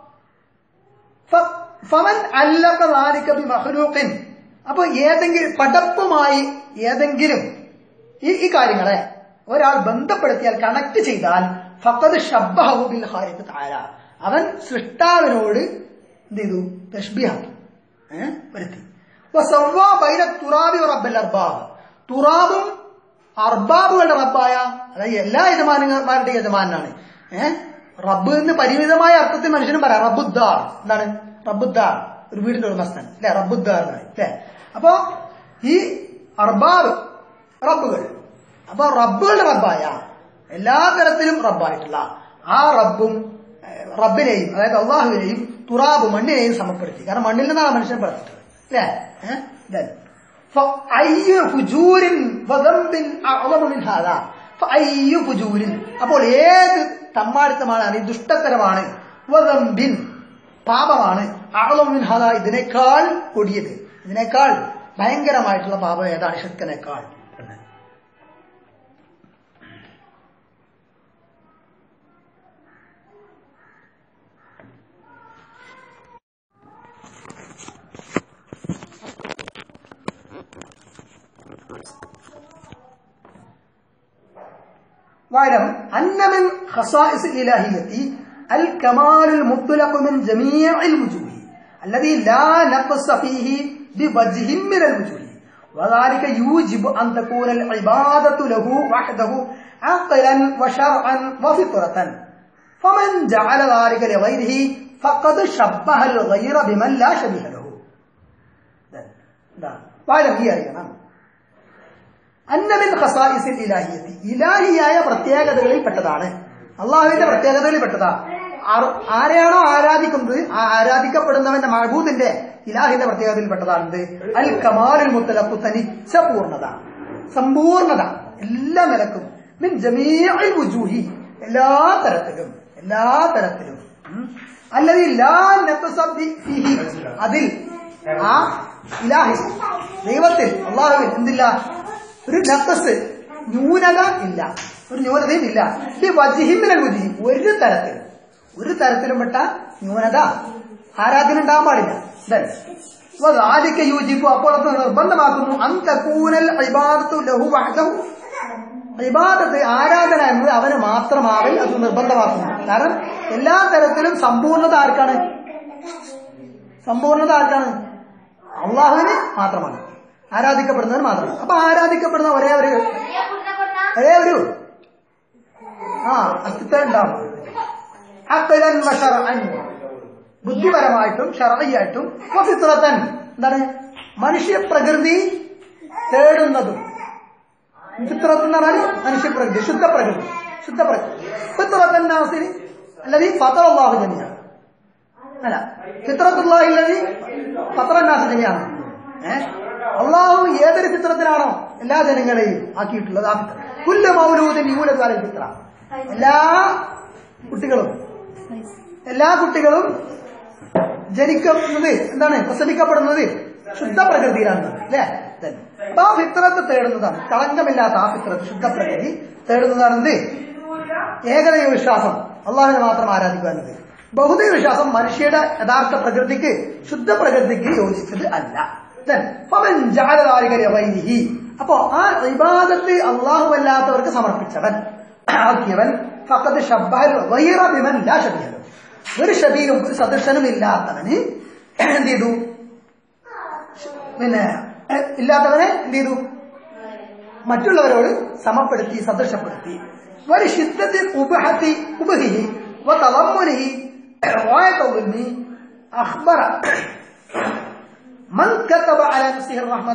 ഫ- ഫമൻ അല്ലക ذلك بمخلوق അപ്പൊ ഏതെങ്കിലും പടപ്പുമായി ഏതെങ്കിലും ഈ ഈ കാര്യങ്ങളെ ഒരാൾ ബന്ധപ്പെടുത്തിയാൽ കണക്ട് ചെയ്താൽ ഫഖദ് ഷബ്ബഹു ബിൽ ഖാലിഖ് തആല അവൻ സൃഷ്ടാവിനോട് എന്ത് ചെയ്തു തഷ്ബിഹാക്കി ഏഹ് വരുത്തി വസവ്വാ ബൈന തുറാബി റബ്ബൽ അർബാബ് തുറാബും അർബാബുകളുടെ റബ്ബായ അതായത് എല്ലാ യജമാനന്മാരുടെ യജമാനാണ് ഏഹ് റബ്ബ് എന്ന് പരിമിതമായ അർത്ഥത്തിൽ മനുഷ്യനും പറയാം റബ്ബുദ്ദാർ എന്താണ് റബ്ബുദ്ദാർ ഒരു വീടിന്റെ ഉടമസ്ഥൻ അല്ലെ റബ്ബുദ്ദാർ എന്നാണ് അല്ലെ അപ്പോ ഈ അർബാബ് റബ്ബുകൾ അപ്പൊ റബ്ബുകളുടെ റബ്ബായ എല്ലാ തരത്തിലും റബ്ബായിട്ടുള്ള ആ റബ്ബും ഏഹ്, റബ്ബിനെയും അതായത് അള്ളാഹുവിനെയും തുറാബ് മണ്ണിനെയും സമപ്പെടുത്തി കാരണം മണ്ണിൽ നിന്നാണ് മനുഷ്യൻ പറഞ്ഞിട്ടുള്ളത് അല്ലേ ഏഹ്? Then, فأي فجور وذنب أعظم من هذا فأي فجور അപ്പോൾ ഏത് തമ്മാടിത്തമാണ് അല്ലെങ്കിൽ ദുഷ്ടത്തരമാണ് വദംബിൻ പാപമാണ് അഅളമു മിൻ ഹാദാ ഇതിനേക്കാൾ കൊടിയത് ഇതിനേക്കാൾ ഭയങ്കരമായിട്ടുള്ള പാപം ഏതാണ് ഷിർക്കിനേക്കാൾ എന്ന് واعلم أن من خصائص الإلهية الكمال المطلق من جميع الوجوه الذي لا نقص فيه بوجه من الوجوه وذلك يوجب أن تكون العبادة له وحده عقلا وشرعا وفطرة فمن جعل ذلك لغيره فقد شبه الغير بمن لا شبيه له واعلم هي അറിയണം അന്നമിൻ ഖസായിസിൽ ഇലാഹിയത്തി ഇലാഹിയായ പ്രത്യേകതകളിൽ പെട്ടതാണ് അള്ളാഹുവിന്റെ പ്രത്യേകതകളിൽ പെട്ടതാ ആർ- ആരെയാണോ ആരാധിക്കുന്നത് ആ ആരാധിക്കപ്പെടുന്നവന്റെ മഹബൂദിന്റെ ഇലാഹിന്റെ പ്രത്യേകതയിൽ പെട്ടതാണിത് അൽ കമാലിൽ മുത്തലപ്പു തനിച്ച പൂർണ്ണത സമ്പൂർണത എല്ലാ നിലക്കും മിൻ ജമീഅൽ വുജൂഹി എല്ലാ തരത്തിലും എല്ലാ തരത്തിലും ഉം. അല്ലതി ലാ നഖ്സ ഫീഹി അതിൽ ആ ഇലാഹി ദൈവത്തിൽ അള്ളാഹുവിൽ എന്തില്ല ഒരു നഖസ് ന്യൂനത ഇല്ല ഒരു ന്യൂനതയും ഇല്ല ഈ വജിഹിമിനൽ വജി ഒരു തരത്തിൽ ഒരു തരത്തിലും പെട്ട ന്യൂനത ആരാധന ഉണ്ടാകാൻ പാടില്ല ഇതല്ലേ അപ്പൊ ആദ്യമൊക്കെ യോജിപ്പു അപ്പോൾ അത് നിർബന്ധമാക്കുന്നു അന്തകൂനൽ ഇബാദത്തു ലഹു വഹദഹു ഇബാദത്ത് ആരാധന എന്നത് അവന് മാത്രമാവിൽ അത് നിർബന്ധമാക്കുന്നു കാരണം എല്ലാ തരത്തിലും സമ്പൂർണ്ണത ആർക്കാണ് സമ്പൂർണ്ണത ആർക്കാണ് അള്ളാഹുവിന് മാത്രമാണ് ആരാധിക്കപ്പെടുന്നവന് മാത്രമാണ് അപ്പൊ ആരാധിക്കപ്പെടുന്ന ഒരേ ഒരു ഒരേ ഒരു ആ അസ്തിത്വം ഉണ്ടാവും അക്കലൻ വശറഅൻ. ബുദ്ധിപരമായിട്ടും ഷറയായിട്ടും ഫിത്രത്തൻ എന്താണ് മനുഷ്യ പ്രകൃതി തേടുന്നതും ഫിത്രത്ത് എന്ന് പറഞ്ഞാൽ മനുഷ്യ പ്രകൃതി ശുദ്ധ പ്രകൃതി ശുദ്ധ പ്രകൃതി ഫിത്രത്തൻ നാസിന് അല്ലതി ഫത്തർ അള്ളാഹു ജമിയാണ് അല്ല ഫിത്രത്തുള്ളാഹി അല്ലതി ഫത്തർ നാസ് ജമിയാണ് ഏഹ് അള്ളാഹു ഏതൊരു ഫിത്രത്തിലാണോ എല്ലാ ജനങ്ങളെയും ആക്കിയിട്ടുള്ളത് ആ ഫിത്ര കുല്ല മൗലൂദിൻ യൂലത്താലിൽ ഫിത്ര എല്ലാ കുട്ടികളും എല്ലാ കുട്ടികളും ജനിക്കുന്നത് എന്താണ് പ്രസവിക്കപ്പെടുന്നത് ശുദ്ധ പ്രകൃതിയിലാണ് അല്ലേ തന്നെ. അപ്പൊ ആ ഫിത്രത്ത് തേടുന്നതാണ് കളങ്കമില്ലാത്ത ആ ഫിത്രത്ത് ശുദ്ധ പ്രകൃതി തേടുന്നതാണ് എന്ത് ഏകദൈവ വിശ്വാസം അള്ളാഹിനെ മാത്രം ആരാധിക്കുക എന്നത് ബഹുദൈവ വിശ്വാസം മനുഷ്യയുടെ യഥാർത്ഥ പ്രകൃതിക്ക് ശുദ്ധ പ്രകൃതിക്ക് യോജിച്ചത് അല്ല Then, ഫമൻ ജഅല ذلك لغيره. അപ്പോ ആ ഇബാദത്ത് അള്ളാഹു അല്ലാത്തവർക്ക് സമർപ്പിച്ചവൻ ആക്കിയവൻ ഫഖദ് ശബ്ബഹൽ ഗൈറ ബിമൻ ലാ ശബീഹ ലഹു. ഒരു ശബീഹും ഒരു സദൃശനും ഇല്ലാത്തവന് എന്ത് ചെയ്തു പിന്നെ എ- ഇല്ലാത്തവനെ എന്ത് ചെയ്തു മറ്റുള്ളവരോട് സമപ്പെടുത്തി സദൃശപ്പെടുത്തി ഒരു ശിദ്ധത്തിൽ ഉപഹത്തി ഉപഹിഹി വതളമ്മുനിഹി വായതൗലിനി അഖ്ബറ من كتب على نفسه الرحمة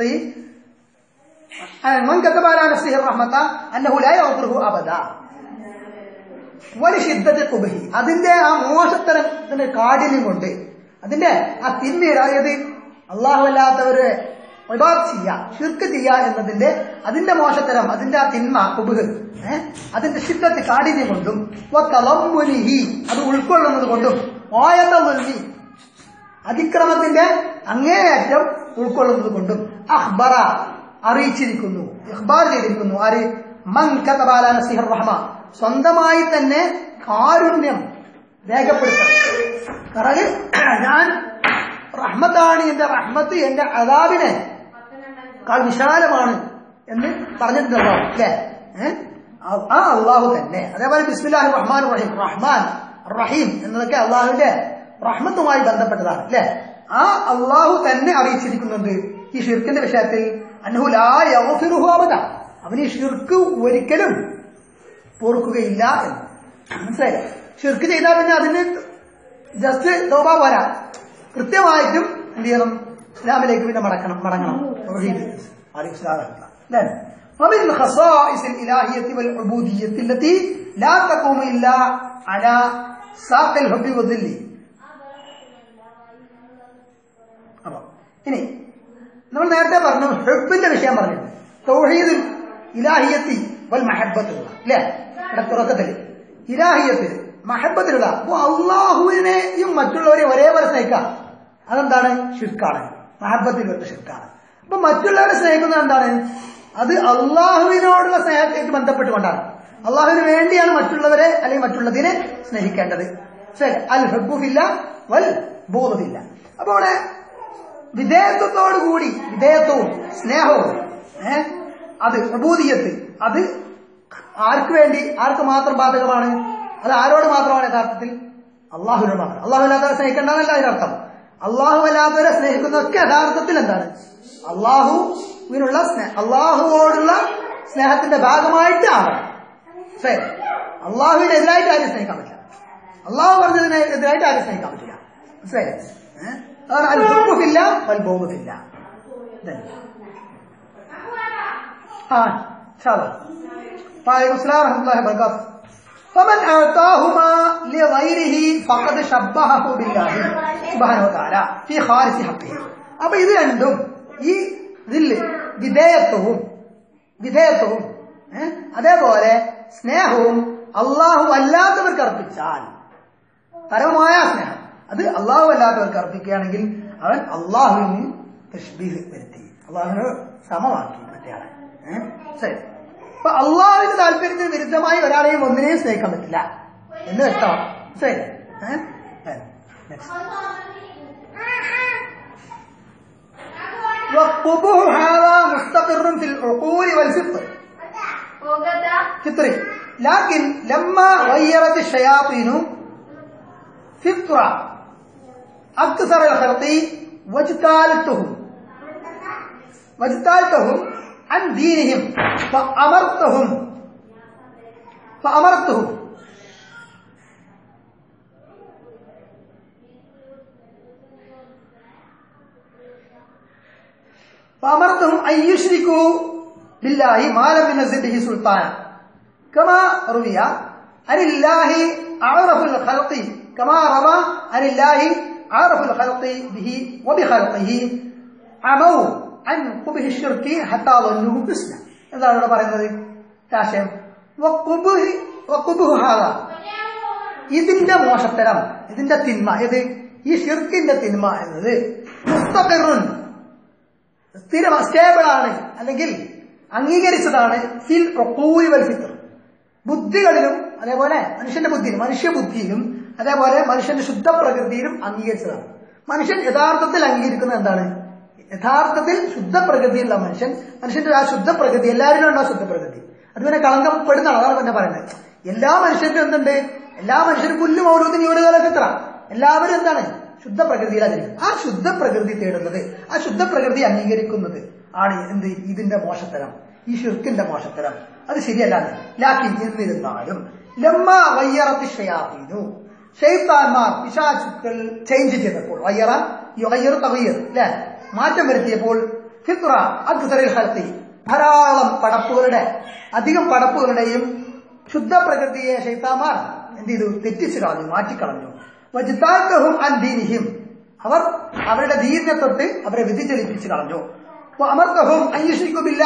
من كتب على نفسه الرحمة أنه لا يغفره أبدا വലിയ ശിദ്ധത്തെ കുബഹി അതിന്റെ ആ മോശത്തരത്തിന്റെ കാഠിന്യം കൊണ്ട് അതിന്റെ ആ തിന്മയുടെ അതായത് അള്ളാഹു അല്ലാത്തവരെ ഇബാദ് ചെയ്യ ഷിർക്ക് ചെയ്യ എന്നതിന്റെ അതിന്റെ മോശത്തരം അതിന്റെ ആ തിന്മ കുബുഹ് ഏഹ് അതിന്റെ ശിദ്ധത്തെ കാഠിന്യം കൊണ്ടും വത്തളമ്മുനിഹി അത് ഉൾക്കൊള്ളുന്നത് കൊണ്ടും ഓയതമുൽമി അതിക്രമത്തിന്റെ അങ്ങേയറ്റം ഉൾക്കൊള്ളുന്നത് കൊണ്ടും അഹ്ബറ അറിയിച്ചിരിക്കുന്നു ഇഖ്ബാർ ചെയ്തിരിക്കുന്നു ആര് മൻ കതബാല നസിഹർ റഹ്മ സ്വന്തമായി തന്നെ കാരുണ്യം രേഖപ്പെടുത്തണം കാരണം ഞാൻ റഹ്മത്താണ് എന്റെ റഹ്മത്ത് എന്റെ അതാബിനെ കാൾ വിശാലമാണ് എന്ന് പറഞ്ഞിട്ടുണ്ടല്ലോ അല്ലേ ഏഹ്? ആ- ആ അള്ളാഹു തന്നെ അതേപോലെ ബിസ്മില്ലാഹി റഹ്മാൻ റഹീം റഹ്മാൻ റഹീം എന്നതൊക്കെ അള്ളാഹുവിന്റെ റഹ്മത്തുമായി ബന്ധപ്പെട്ടതാണ് അല്ലേ ആ അള്ളാഹു തന്നെ അറിയിച്ചിരിക്കുന്നുണ്ട് ഈ ഷിർക്കിന്റെ വിഷയത്തിൽ അൻഹുലാഹു അബദ അവന് ഈ ഷിർക്ക് ഒരിക്കലും പൊറുക്കുകയില്ല എന്ന് മനസ്സിലായില്ലേ ഷിർക്ക് ചെയ്താൽ പിന്നെ അതിന് ജസ്റ്റ് തോബ പോരാ കൃത്യമായിട്ടും എന്ത് ചെയ്യണം ഇസ്ലാമിലേക്ക് പിന്നെ മടക്കണം മടങ്ങണം തൗഹീദ്. ആലിം ഇസ്ലാം ആക്കുക. അല്ലേ? ومن خصائص الإلهية والعبودية التي لا تقوم إلا على ساق الحب والذل അപ്പൊ ഇനി നമ്മൾ നേരത്തെ പറഞ്ഞു ഹെബിന്റെ വിഷയം പറഞ്ഞു തൗഹീദ് ഇലാഹിയത്തി വൽ മഹബത്തുള്ള അല്ലേ ഇവിടെ തുറക്കത്തിൽ ഇലാഹിയത്തിൽ മഹബത്തിലുള്ള അപ്പൊ അള്ളാഹുവിനെയും മറ്റുള്ളവരെയും ഒരേപോലെ സ്നേഹിക്കാം അതെന്താണ് ഷിർക്കാണ് മഹബത്തിൽ വരുന്ന ഷിർക്കാണ് അപ്പൊ മറ്റുള്ളവരെ സ്നേഹിക്കുന്നത് എന്താണ് അത് അള്ളാഹുവിനോടുള്ള സ്നേഹത്തേക്ക് ബന്ധപ്പെട്ടുകൊണ്ടാണ് അള്ളാഹുവിന് വേണ്ടിയാണ് മറ്റുള്ളവരെ അല്ലെങ്കിൽ മറ്റുള്ളതിനെ സ്നേഹിക്കേണ്ടത് ശരി അൽ ഹബ്ബുഹില്ല വൽ ബോധമില്ല അപ്പൊ അവിടെ വിധേയത്വത്തോടു കൂടി വിധേയത്വവും സ്നേഹവും ഏ അത് പ്രബൂതിയത്ത് അത് ആർക്ക് വേണ്ടി ആർക്ക് മാത്രം ബാധകമാണ് അത് ആരോട് മാത്രമാണ് യഥാർത്ഥത്തിൽ അള്ളാഹുവിനോട് മാത്രം അള്ളാഹു അല്ലാത്തവരെ സ്നേഹിക്കേണ്ടതല്ല അതിനർത്ഥം അള്ളാഹു അല്ലാത്തവരെ സ്നേഹിക്കുന്നതൊക്കെ യഥാർത്ഥത്തിൽ എന്താണ് അള്ളാഹുവിനുള്ള സ്നേഹ അള്ളാഹുവോടുള്ള സ്നേഹത്തിന്റെ ഭാഗമായിട്ട് ആവണം ശരി അള്ളാഹുവിന് എതിരായിട്ട് ആരും സ്നേഹിക്കാൻ പറ്റില്ല അള്ളാഹു പറഞ്ഞതിന് എതിരായിട്ട് ആരും സ്നേഹിക്കാൻ പറ്റില്ല മനസ്സിലായില്ലേ ഏഹ്? അതാണ് അൽ ഹുബ്ബുഫില്ല വൽ ബൗദുഫില്ല ഇതന്നെ. ആ ഇൻഷാ അല്ലാഹ്. وعليكم السلام ورحمة الله وبركاته فمن أعطاهما لغيره فقد شبهه بالله سبحانه وتعالى في خالص حقه അപ്പൊ ഇത് രണ്ടും ഈ ഇതില് വിധേയത്വവും വിധേയത്വവും ഏ? അതേപോലെ സ്നേഹവും അള്ളാഹു അല്ലാത്തവർക്ക് അർപ്പിച്ചാൽ പരമമായ സ്നേഹം അത് അള്ളാഹു അല്ലാത്തവർക്ക് അർപ്പിക്കുകയാണെങ്കിൽ അവൻ അള്ളാഹുവിന് തഷ്ബീഹ് വരുത്തി അള്ളാഹുവിന് സമമാക്കി മറ്റേയാളെ ഏഹ് ശരി അപ്പൊ അള്ളാഹുവിന് താല്പര്യത്തിന് വിരുദ്ധമായി ഒരാളെയും ഒന്നിനെയും സ്നേഹിക്കാൻ പറ്റില്ല എന്ന് വ്യക്തമാണ് ശരി ഏഹ് നെക്സ്റ്റ് وقبه هذا مستقر في العقول والفطر فطري لكن لما غيرت الشياطين فطرة أكثر الخلق واجتالتهم واجتالتهم عن دينهم فأمرتهم فأمرتهم فأمرتهم أن يشركوا بالله ما لم ينزل به سلطانا كما روي عن الله أعرف الخلق كما روى عن الله أعرف الخلق به وبخلقه عموا عن قبه الشرك حتى ظنوه حسنا എന്താണ് ഇവിടെ പറയുന്നത് ആശയം വക്കുബുഹ് വക്കുബുഹ് ഹാദ ഇതിന്റെ മോശത്തരം ഇതിന്റെ തിന്മ ഇത് ഈ ഷിർക്കിന്റെ തിന്മ എന്നത് മുസ്തഖിറുൻ സ്ഥിര സ്റ്റേബിൾ ആണ് അല്ലെങ്കിൽ അംഗീകരിച്ചതാണ് ഫിൽ ഒക്കൂരി വൽ ഫിത്തർ ബുദ്ധികളിലും അതേപോലെ മനുഷ്യന്റെ ബുദ്ധിയിലും മനുഷ്യ ബുദ്ധിയിലും അതേപോലെ മനുഷ്യന്റെ ശുദ്ധ പ്രകൃതിയിലും അംഗീകരിച്ചതാണ് മനുഷ്യൻ യഥാർത്ഥത്തിൽ അംഗീകരിക്കുന്നത് എന്താണ് യഥാർത്ഥത്തിൽ ശുദ്ധ പ്രകൃതിയുള്ള മനുഷ്യൻ മനുഷ്യന്റെ ആ ശുദ്ധ പ്രകൃതി എല്ലാവരിലും ഉണ്ടോ ശുദ്ധ പ്രകൃതി അത് പിന്നെ കളങ്കപ്പെടുന്നതാണ് അതാണ് പിന്നെ പറയുന്നത് എല്ലാ മനുഷ്യർക്കും എന്തുണ്ട് എല്ലാ മനുഷ്യരും പുല്ല് മൗലൂദ് ന്യൂനതല ഫിത്ര എല്ലാവരും എന്താണ് ശുദ്ധ പ്രകൃതിയിലാതിരിക്കും ആ ശുദ്ധ പ്രകൃതി തേടുന്നത് ആ ശുദ്ധ പ്രകൃതി അംഗീകരിക്കുന്നത് ആണ് എന്ത് ഇതിന്റെ മോശത്തരം ഈ ഷിർക്കിന്റെ മോശത്തരം അത് ശരിയല്ലാതെ ലാക്കിൻ എന്നിരുന്നാലും ലമ്മ വയ്യറത്തി ഷയാഫീനു ഷെയ്ത്താൻമാർ പിശാചുക്കൾ ചേഞ്ച് ചെയ്തപ്പോൾ വയ്യറ യുഗയ്യർ തകയ്യർ അല്ലെ മാറ്റം വരുത്തിയപ്പോൾ ഫിത്ര അക്സറിൽ ഹൽത്തി ധാരാളം പടപ്പുകളുടെ അധികം പടപ്പുകളുടെയും ശുദ്ധ പ്രകൃതിയെ ഷെയ്ത്താന്മാർ എന്ത് ചെയ്തു തെറ്റിച്ചു കളഞ്ഞു മാറ്റിക്കളഞ്ഞു വജിതാത്തഹും അൻദീനിഹിം അവർ അവരുടെ ദീനിനെ തൊട്ട് അവരെ വ്യതിചലിപ്പിച്ചു കളഞ്ഞു അമർത്തഹും അന്വേഷിക്കുമില്ല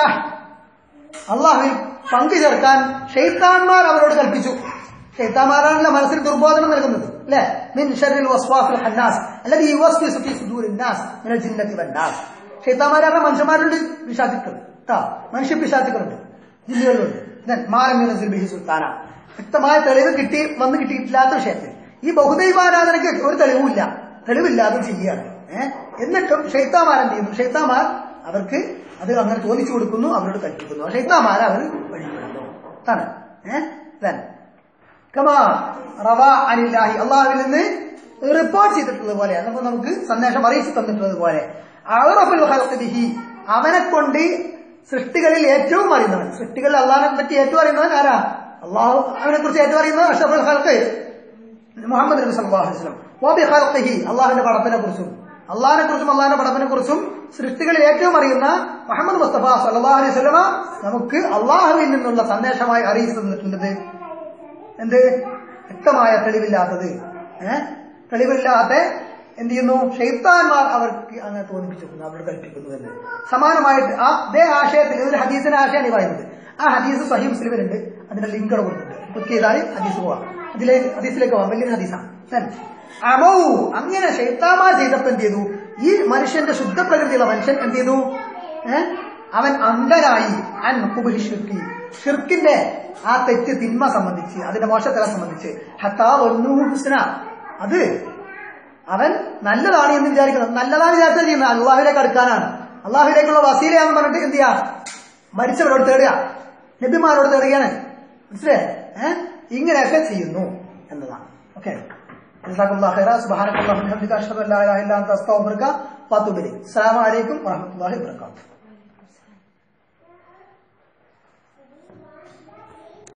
അള്ളാഹുവിൽ പങ്കു ചേർക്കാൻ ഷെയ്ത്താൻമാർ അവരോട് കൽപ്പിച്ചു ഷെയ്ത്താന്മാരാണല്ലോ മനസ്സിൽ ദുർബോധനം നൽകുന്നത് അല്ലെ മിൻ ഷറിൽ വസ്വാഫിൽ ഹന്നാസ് അല്ലാതെ ഈ വസ്വി ഫീ സുദൂരിൻ നാസ് മിനൽ ജിന്നത്തി വന്നാസ് ഷെയ്ത്താന്മാരാണ് മനുഷ്യന്മാരുണ്ട് പിശാചുക്കൾ കേട്ടോ മനുഷ്യ പിശാചുക്കളുണ്ട് ജില്ലകളിലുണ്ട് മാലമ്യൂനസിൽ ബിഹി സുൽത്താന വ്യക്തമായ തെളിവ് കിട്ടി വന്ന് കിട്ടിയിട്ടില്ലാത്ത വിഷയത്തിൽ ഈ ബഹുദൈവാരാധനയ്ക്ക് ഒരു തെളിവുമില്ല തെളിവില്ലാതെ ചെയ്യുകയാണ് ഏഹ് എന്നിട്ടും ഷെയ്ത്താമാർ എന്ത് ചെയ്യുന്നു ഷെയ്ത്താമാർ അവർക്ക് അത് അങ്ങനെ തോന്നിച്ചു കൊടുക്കുന്നു അവരോട് കൽപ്പിക്കുന്നു ഷെയ്ത്താമാർ അവർ വഴിപ്പെടുന്നു അതാണ് ഏഹ് കമാ റവ അനില്ലാഹി അള്ളാഹുവിൽ നിന്ന് റിപ്പോർട്ട് ചെയ്തിട്ടുള്ളത് പോലെ നമുക്ക് നമുക്ക് സന്ദേശം അറിയിച്ചു തന്നിട്ടുള്ളത് പോലെ അറഫുൽ ബിഹി അവനെ കൊണ്ട് സൃഷ്ടികളിൽ ഏറ്റവും അറിയുന്നവൻ സൃഷ്ടികളിൽ അള്ളാഹിനെ പറ്റി ഏറ്റവും അറിയുന്നവൻ ആരാ അള്ളാഹു അവനെ കുറിച്ച് ഏറ്റവും അറിയുന്നത് അഷഫുൽ ഹൽക്ക് മുഹമ്മദ് നബി സല്ലല്ലാഹു അലൈഹി വസല്ലം വബി ഖൽഖിഹി അള്ളാഹിന്റെ പടപ്പിനെ കുറിച്ചും അള്ളാഹിനെ കുറിച്ചും അള്ളാഹിന്റെ പടപ്പിനെ കുറിച്ചും സൃഷ്ടികളിൽ ഏറ്റവും അറിയുന്ന മുഹമ്മദ് മുസ്തഫ സല്ലല്ലാഹു അലൈഹി വസല്ലമ നമുക്ക് അള്ളാഹുവിൽ നിന്നുള്ള സന്ദേശമായി അറിയിച്ചു തന്നിട്ടുള്ളത് എന്ത് വ്യക്തമായ തെളിവില്ലാത്തത് ഏഹ് തെളിവില്ലാതെ എന്ത് ചെയ്യുന്നു ഷെയ്ത്താൻമാർ അവർക്ക് അങ്ങനെ തോന്നിപ്പിച്ചിരുന്നു അവർ കൽപ്പിക്കുന്നു എന്ന് സമാനമായിട്ട് ആ അതേ ആശയത്തിൽ ഇതൊരു ഹദീസിന്റെ ആശയമാണ് ഈ പറയുന്നത് ആ ഹദീസ് സഹി മുസ്ലിമിലുണ്ട് അതിന്റെ ലിങ്ക് അവിടെ കൊടുത്തിട്ടുണ്ട് ക്ലിക്ക് ചെയ്താൽ ഹദീസ് പോവാം അതിലേക്ക് ഹദീസിലേക്ക് പോവാം വലിയൊരു ഹദീസാണ് അമൗ അങ്ങനെ ഷെയ്ത്താമാർ ചെയ്തപ്പോൾ എന്ത് ചെയ്തു ഈ മനുഷ്യന്റെ ശുദ്ധ പ്രകൃതിയുള്ള മനുഷ്യൻ എന്ത് ചെയ്തു ഏഹ് അവൻ അന്ധനായി അൻ ഷിർക്കി ഷിർക്കിന്റെ ആ തെറ്റ് തിന്മ സംബന്ധിച്ച് അതിന്റെ മോശത്തല സംബന്ധിച്ച് ഹത്താ ഒന്നു ഹുസ്ന അത് അവൻ നല്ലതാണ് എന്ന് വിചാരിക്കുന്നത് നല്ലതാണ് വിചാരിച്ചാൽ ചെയ്യുന്നത് അള്ളാഹുലേക്ക് അടുക്കാനാണ് അള്ളാഹുലേക്കുള്ള വസീലയാണെന്ന് പറഞ്ഞിട്ട് എന്ത് ചെയ്യാ മരിച്ചവരോട് തേടുക നബിമാരോട് തേടുകയാണ് മനസ്സിലായേ ഏഹ് ഇങ്ങനെയൊക്കെ ചെയ്യുന്നു എന്നതാണ് ഓക്കെ സുബാനക്കുള്ള അഷ്ഹദു അല്ലാ ഇലാഹ ഇല്ല അൻത അസ്തഗ്ഫിറുക വഅത്തുബു ഇലൈക് അസ്സലാമു അലൈക്കും വറഹ്മത്തുള്ളാഹി വബറകാതുഹു